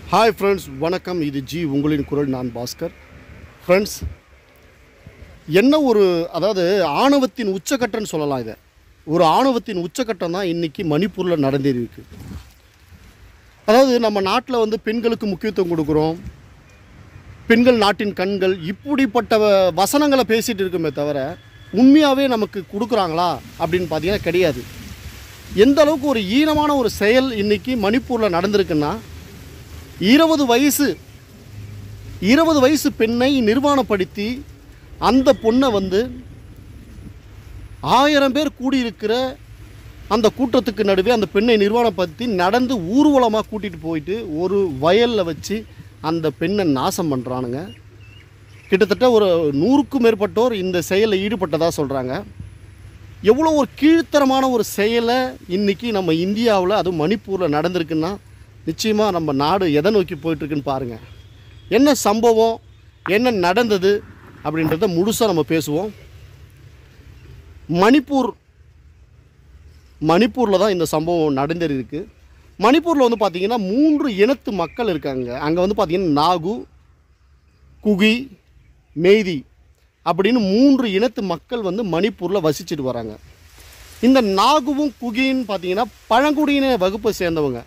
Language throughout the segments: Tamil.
ஹாய் ஃப்ரெண்ட்ஸ் வணக்கம் இது ஜி உங்களின் குரல் நான் பாஸ்கர் ஃப்ரெண்ட்ஸ் என்ன ஒரு அதாவது ஆணவத்தின் உச்சக்கட்டம்னு சொல்லலாம் இதை ஒரு ஆணவத்தின் உச்சக்கட்டம் தான் இன்றைக்கி மணிப்பூரில் நடந்தேறிருக்கு அதாவது நம்ம நாட்டில் வந்து பெண்களுக்கு முக்கியத்துவம் கொடுக்குறோம் பெண்கள் நாட்டின் கண்கள் இப்படிப்பட்ட வ- வசனங்களை பேசிகிட்டு இருக்குமே தவிர உண்மையாகவே நமக்கு கொடுக்குறாங்களா அப்படின்னு பார்த்தீங்கன்னா கிடையாது எந்த அளவுக்கு ஒரு ஈனமான ஒரு செயல் இன்னைக்கு மணிப்பூரில் நடந்திருக்குன்னா இருபது வயசு இருபது வயசு பெண்ணை நிர்வாணப்படுத்தி அந்த பொண்ணை வந்து ஆயிரம் பேர் கூடியிருக்கிற அந்த கூட்டத்துக்கு நடுவே அந்த பெண்ணை நிர்வாணப்படுத்தி நடந்து ஊர்வலமாக கூட்டிகிட்டு போயிட்டு ஒரு வயலில் வச்சு அந்த பெண்ணை நாசம் பண்ணுறானுங்க கிட்டத்தட்ட ஒரு நூறுக்கும் மேற்பட்டோர் இந்த செயலில் ஈடுபட்டதாக சொல்கிறாங்க எவ்வளோ ஒரு கீழ்த்தரமான ஒரு செயலை இன்றைக்கி நம்ம இந்தியாவில் அதுவும் மணிப்பூரில் நடந்திருக்குன்னா நிச்சயமாக நம்ம நாடு எதை நோக்கி போயிட்டுருக்குன்னு பாருங்கள் என்ன சம்பவம் என்ன நடந்தது அப்படின்றத முழுசாக நம்ம பேசுவோம் மணிப்பூர் மணிப்பூரில் தான் இந்த சம்பவம் நடந்திருக்கு மணிப்பூரில் வந்து பார்த்திங்கன்னா மூன்று இனத்து மக்கள் இருக்காங்க அங்கே வந்து பார்த்திங்கன்னா நாகு குகி மெய்தி அப்படின்னு மூன்று இனத்து மக்கள் வந்து மணிப்பூரில் வசிச்சுட்டு வராங்க இந்த நாகுவும் குகின்னு பார்த்தீங்கன்னா பழங்குடியின வகுப்பை சேர்ந்தவங்க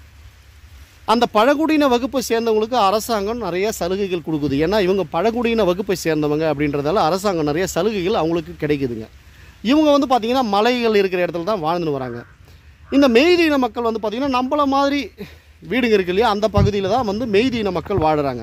அந்த பழங்குடியின வகுப்பை சேர்ந்தவங்களுக்கு அரசாங்கம் நிறைய சலுகைகள் கொடுக்குது ஏன்னா இவங்க பழங்குடியின வகுப்பை சேர்ந்தவங்க அப்படின்றதால அரசாங்கம் நிறைய சலுகைகள் அவங்களுக்கு கிடைக்குதுங்க இவங்க வந்து பார்த்திங்கன்னா மலைகள் இருக்கிற இடத்துல தான் வாழ்ந்துன்னு வராங்க இந்த மெய்தீன மக்கள் வந்து பார்த்திங்கன்னா நம்மள மாதிரி வீடுங்க இருக்கு இல்லையா அந்த பகுதியில் தான் வந்து மெய்தீன மக்கள் வாழுறாங்க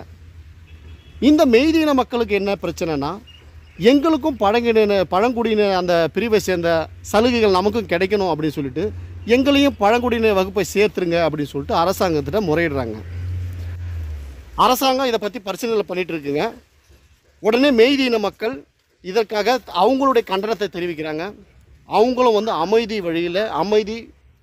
இந்த மெய்தீன மக்களுக்கு என்ன பிரச்சனைனா எங்களுக்கும் பழங்குடியின பழங்குடியின அந்த பிரிவை சேர்ந்த சலுகைகள் நமக்கும் கிடைக்கணும் அப்படின்னு சொல்லிட்டு எங்களையும் பழங்குடியின வகுப்பை சேர்த்துருங்க அப்படின்னு சொல்லிட்டு அரசாங்கத்திட்ட முறையிடுறாங்க அரசாங்கம் இதை பற்றி பரிசீலனை பண்ணிட்டு இருக்குங்க உடனே மெய்தீன மக்கள் இதற்காக அவங்களுடைய கண்டனத்தை தெரிவிக்கிறாங்க அவங்களும் வந்து அமைதி வழியில் அமைதி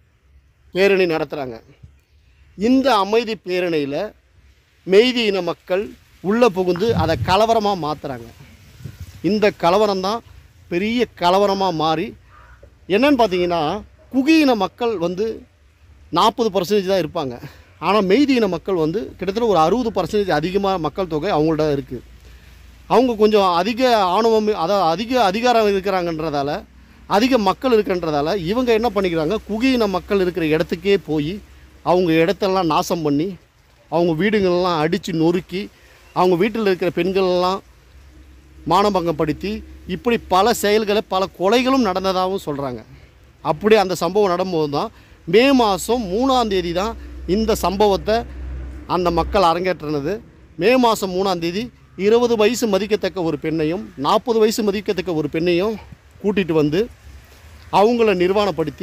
பேரணி நடத்துகிறாங்க இந்த அமைதி பேரணியில் மெய்தி இன மக்கள் உள்ளே புகுந்து அதை கலவரமாக மாற்றுறாங்க இந்த கலவரம் தான் பெரிய கலவரமாக மாறி என்னன்னு பார்த்தீங்கன்னா குகி இன மக்கள் வந்து நாற்பது பர்சன்டேஜ் தான் இருப்பாங்க ஆனால் மெய்தி இன மக்கள் வந்து கிட்டத்தட்ட ஒரு அறுபது பர்சன்டேஜ் அதிகமாக மக்கள் தொகை அவங்கள்ட்ட இருக்குது அவங்க கொஞ்சம் அதிக ஆணவம் அதாவது அதிக அதிகாரம் இருக்கிறாங்கன்றதால அதிக மக்கள் இருக்கின்றதால இவங்க என்ன பண்ணிக்கிறாங்க குகியின மக்கள் இருக்கிற இடத்துக்கே போய் அவங்க இடத்தெல்லாம் நாசம் பண்ணி அவங்க வீடுங்களெல்லாம் அடித்து நொறுக்கி அவங்க வீட்டில் இருக்கிற பெண்களெல்லாம் மானபங்கப்படுத்தி இப்படி பல செயல்களை பல கொலைகளும் நடந்ததாகவும் சொல்கிறாங்க அப்படி அந்த சம்பவம் நடக்கும்போது தான் மே மாதம் மூணாம் தேதி தான் இந்த சம்பவத்தை அந்த மக்கள் அரங்கேற்றினது மே மாதம் மூணாம் தேதி இருபது வயசு மதிக்கத்தக்க ஒரு பெண்ணையும் நாற்பது வயசு மதிக்கத்தக்க ஒரு பெண்ணையும் கூட்டிகிட்டு வந்து அவங்கள நிர்வாணப்படுத்தி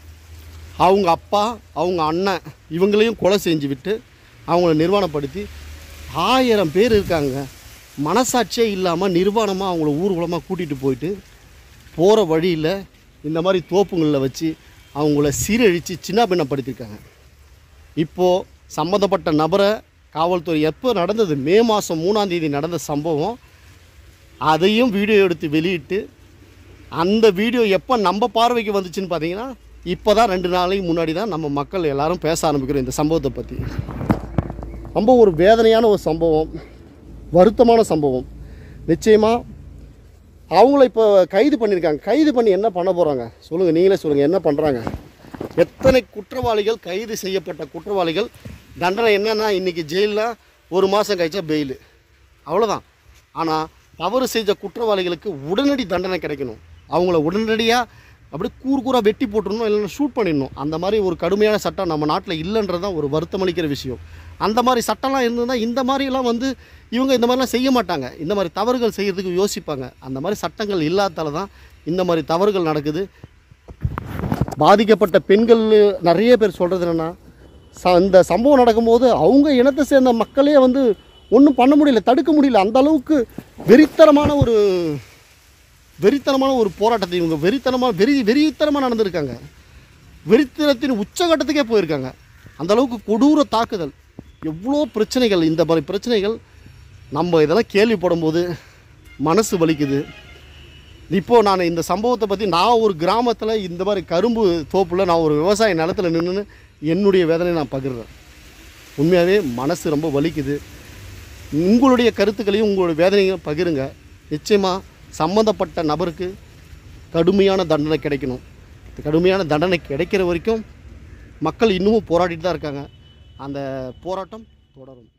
அவங்க அப்பா அவங்க அண்ணன் இவங்களையும் கொலை செஞ்சு விட்டு அவங்கள நிர்வாணப்படுத்தி ஆயிரம் பேர் இருக்காங்க மனசாட்சியே இல்லாமல் நிர்வாணமாக அவங்கள ஊர்வலமாக கூட்டிகிட்டு போயிட்டு போகிற வழியில் இந்த மாதிரி தோப்புங்களில் வச்சு அவங்கள சீரழித்து சின்ன பின்னப்படுத்தியிருக்காங்க இப்போது சம்மந்தப்பட்ட நபரை காவல்துறை எப்போ நடந்தது மே மாதம் மூணாம் தேதி நடந்த சம்பவம் அதையும் வீடியோ எடுத்து வெளியிட்டு அந்த வீடியோ எப்போ நம்ம பார்வைக்கு வந்துச்சுன்னு பார்த்தீங்கன்னா இப்போ தான் ரெண்டு நாளைக்கு முன்னாடி தான் நம்ம மக்கள் எல்லாரும் பேச ஆரம்பிக்கிறோம் இந்த சம்பவத்தை பற்றி ரொம்ப ஒரு வேதனையான ஒரு சம்பவம் வருத்தமான சம்பவம் நிச்சயமாக அவங்கள இப்போ கைது பண்ணியிருக்காங்க கைது பண்ணி என்ன பண்ண போகிறாங்க சொல்லுங்கள் நீங்களே சொல்லுங்கள் என்ன பண்ணுறாங்க எத்தனை குற்றவாளிகள் கைது செய்யப்பட்ட குற்றவாளிகள் தண்டனை என்னன்னா இன்றைக்கி ஜெயிலில் ஒரு மாதம் கழிச்சா பெயில் அவ்வளோதான் ஆனால் தவறு செஞ்ச குற்றவாளிகளுக்கு உடனடி தண்டனை கிடைக்கணும் அவங்கள உடனடியாக அப்படியே கூறு கூறாக வெட்டி போட்டுடணும் இல்லைன்னா ஷூட் பண்ணிடணும் அந்த மாதிரி ஒரு கடுமையான சட்டம் நம்ம நாட்டில் இல்லைன்றது தான் ஒரு வருத்தமளிக்கிற விஷயம் அந்த மாதிரி சட்டம்லாம் இருந்ததுன்னா இந்த மாதிரிலாம் வந்து இவங்க இந்த மாதிரிலாம் செய்ய மாட்டாங்க இந்த மாதிரி தவறுகள் செய்கிறதுக்கு யோசிப்பாங்க அந்த மாதிரி சட்டங்கள் இல்லாதால தான் இந்த மாதிரி தவறுகள் நடக்குது பாதிக்கப்பட்ட பெண்கள் நிறைய பேர் சொல்கிறது என்னென்னா ச இந்த சம்பவம் நடக்கும்போது அவங்க இனத்தை சேர்ந்த மக்களே வந்து ஒன்றும் பண்ண முடியல தடுக்க முடியல அந்த அளவுக்கு வெறித்தனமான ஒரு வெறித்தனமான ஒரு போராட்டத்தை இவங்க வெறித்தனமாக வெறி வெறித்தனமாக நடந்திருக்காங்க வெறித்தனத்தின் உச்சகட்டத்துக்கே போயிருக்காங்க அந்த அளவுக்கு கொடூர தாக்குதல் எவ்வளோ பிரச்சனைகள் இந்த மாதிரி பிரச்சனைகள் நம்ம இதெல்லாம் கேள்விப்படும் போது மனசு வலிக்குது இப்போது நான் இந்த சம்பவத்தை பற்றி நான் ஒரு கிராமத்தில் இந்த மாதிரி கரும்பு தோப்பில் நான் ஒரு விவசாய நிலத்துல நின்று என்னுடைய வேதனையை நான் பகிர்றேன் உண்மையாகவே மனசு ரொம்ப வலிக்குது உங்களுடைய கருத்துக்களையும் உங்களுடைய வேதனையும் பகிருங்க நிச்சயமாக சம்மந்தப்பட்ட நபருக்கு கடுமையான தண்டனை கிடைக்கணும் இந்த கடுமையான தண்டனை கிடைக்கிற வரைக்கும் மக்கள் இன்னமும் போராடிட்டு தான் இருக்காங்க அந்த போராட்டம் தொடரும்